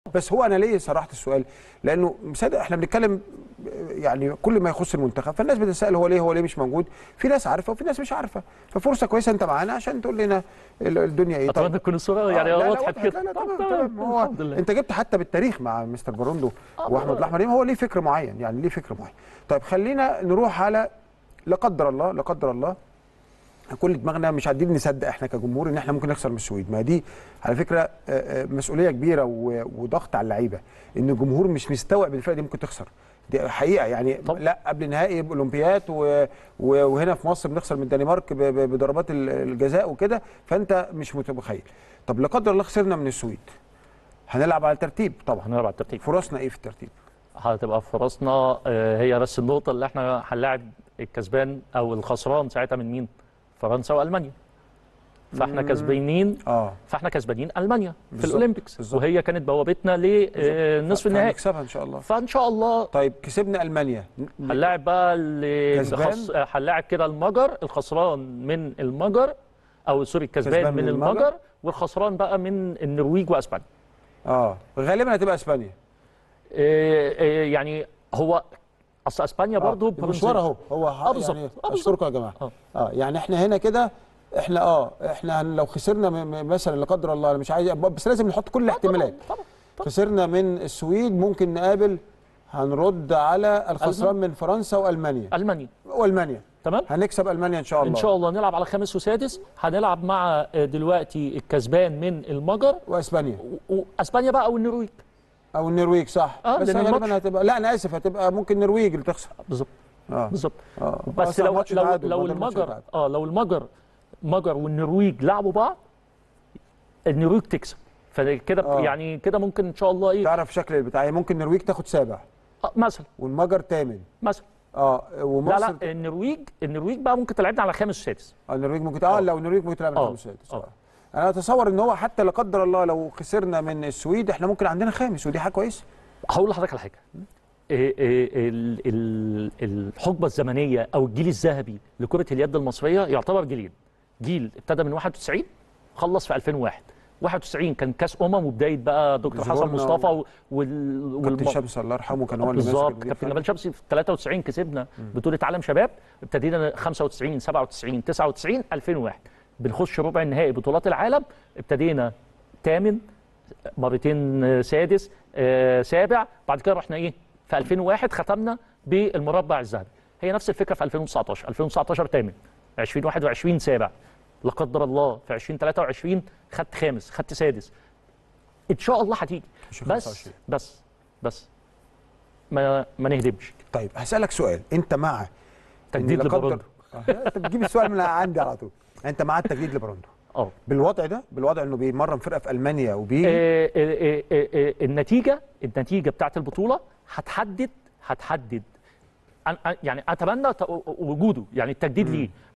بس هو انا ليه صرحت السؤال لانه مصدق احنا بنتكلم يعني كل ما يخص المنتخب فالناس بتسال هو ليه هو ليه مش موجود في ناس عارفه وفي ناس مش عارفه ففرصه كويسه انت معانا عشان تقول لنا ال- الدنيا ايه اتمنى تكون الصوره يعني آه، لا، لا، وضحت وضحت. كده لا لا طب تمام تمام، تمام هو الحمد لله انت جبت حتى بالتاريخ مع مستر بروندو آه، واحمد آه. الاحمر هو ليه فكر معين يعني ليه فكر معين طيب خلينا نروح على لا قدر الله لا قدر الله كل دماغنا مش قاعدين نصدق احنا كجمهور ان احنا ممكن نخسر من السويد ما دي على فكره آه، آه، مسؤوليه كبيره و- وضغط على اللعيبه ان الجمهور مش مستوعب الفرقه دي ممكن تخسر دي حقيقه يعني طب. لا قبل نهائي اولمبياد و... و... وهنا في مصر بنخسر من الدنمارك ب... ب... بضربات ال- الجزاء وكده فانت مش متخيل طب لا قدر الله خسرنا من السويد هنلعب على الترتيب طبعا هنلعب على الترتيب فرصنا ايه في الترتيب هتبقى فرصنا آه، هي بس النقطه اللي احنا هنلاعب الكسبان او الخسران ساعتها من مين؟ فرنسا والمانيا فاحنا كسبانين اه فاحنا كسبانين المانيا في بالظبط، الاولمبيكس بالظبط. وهي كانت بوابتنا لنصف النهائي هنكسبها ان شاء الله فان شاء الله طيب كسبنا المانيا هنلاعب بقى اللي كسبان؟ خص... هنلاعب كده المجر الخسران من المجر او سوري الكسبان كسبان من من المجر. المجر والخسران بقى من النرويج واسبانيا اه غالبا هتبقى اسبانيا إيه إيه يعني هو اصل اسبانيا برضه آه. المشوار اهو هو آه، بالظبط. يعني آه، بالظبط. اشكركم يا جماعه آه. اه يعني احنا هنا كده احنا اه احنا لو خسرنا م- م- مثلا لا قدر الله انا مش عايز بس لازم نحط كل الاحتمالات طبعا خسرنا من السويد ممكن نقابل هنرد على الخسران من فرنسا والمانيا المانيا والمانيا تمام هنكسب المانيا ان شاء الله ان شاء الله نلعب على خامس وسادس هنلعب مع آه، دلوقتي الكسبان من المجر واسبانيا و- واسبانيا بقى او النرويج او النرويج صح آه، بس لأن غالبا الماتش- هتبقى لا انا اسف هتبقى ممكن النرويج اللي تخسر بالظبط اه بالظبط اه بس صح، لو ماتش لو تعادل، لو بدل ماتش المجر تعادل. اه لو المجر مجر والنرويج لعبوا بعض النرويج تكسب فكده آه. يعني كده ممكن ان شاء الله ايه تعرف شكل البتاع هي ممكن النرويج تاخد سابع آه مثلا والمجر ثامن مثلا اه ومصر لا لا النرويج النرويج بقى ممكن تلعبنا على خامس وسادس اه النرويج ممكن اه لو النرويج ممكن تلعب آه. الخامس السادس آه. آه. انا اتصور ان هو حتى لا قدر الله لو خسرنا من السويد احنا ممكن عندنا خامس ودي حاجه كويسه هقول لحضرتك على حاجه إيه إيه ال- ال- الحقبه الزمنيه او الجيل الذهبي لكره اليد المصريه يعتبر جيلين جيل ابتدى من 91 خلص في 2001 91 كان كاس امم وبدايه بقى دكتور حسن ظهورنا مصطفى و- و- وال كابتن والم- شمس الله يرحمه كان هو اللي ماسك بالظبط المدير كابتن الفني. جمال شمسي في 93 كسبنا بطوله عالم شباب ابتدينا 95 97 99 2001 بنخش ربع النهائي بطولات العالم ابتدينا ثامن مرتين آه، سادس آه، سابع بعد كده رحنا ايه في 2001 ختمنا بالمربع الذهبي هي نفس الفكره في 2019 2019 ثامن 2021 سابع لا قدر الله في 2023 خدت خامس خدت سادس ان شاء الله هتيجي مش بس 25. بس بس ما ما نهدمش طيب هسالك سؤال انت مع إن تجديد لا قدر- لبروندو آه، انت بتجيب السؤال من عندي على طول انت مع التجديد لبروندو اه بالوضع ده بالوضع انه بيمرن فرقه في المانيا وبيجي آه، آه، آه، آه، النتيجه النتيجه بتاعت البطوله هتحدد هتحدد أنا- أنا- يعني اتمنى ت- وجوده يعني التجديد ليه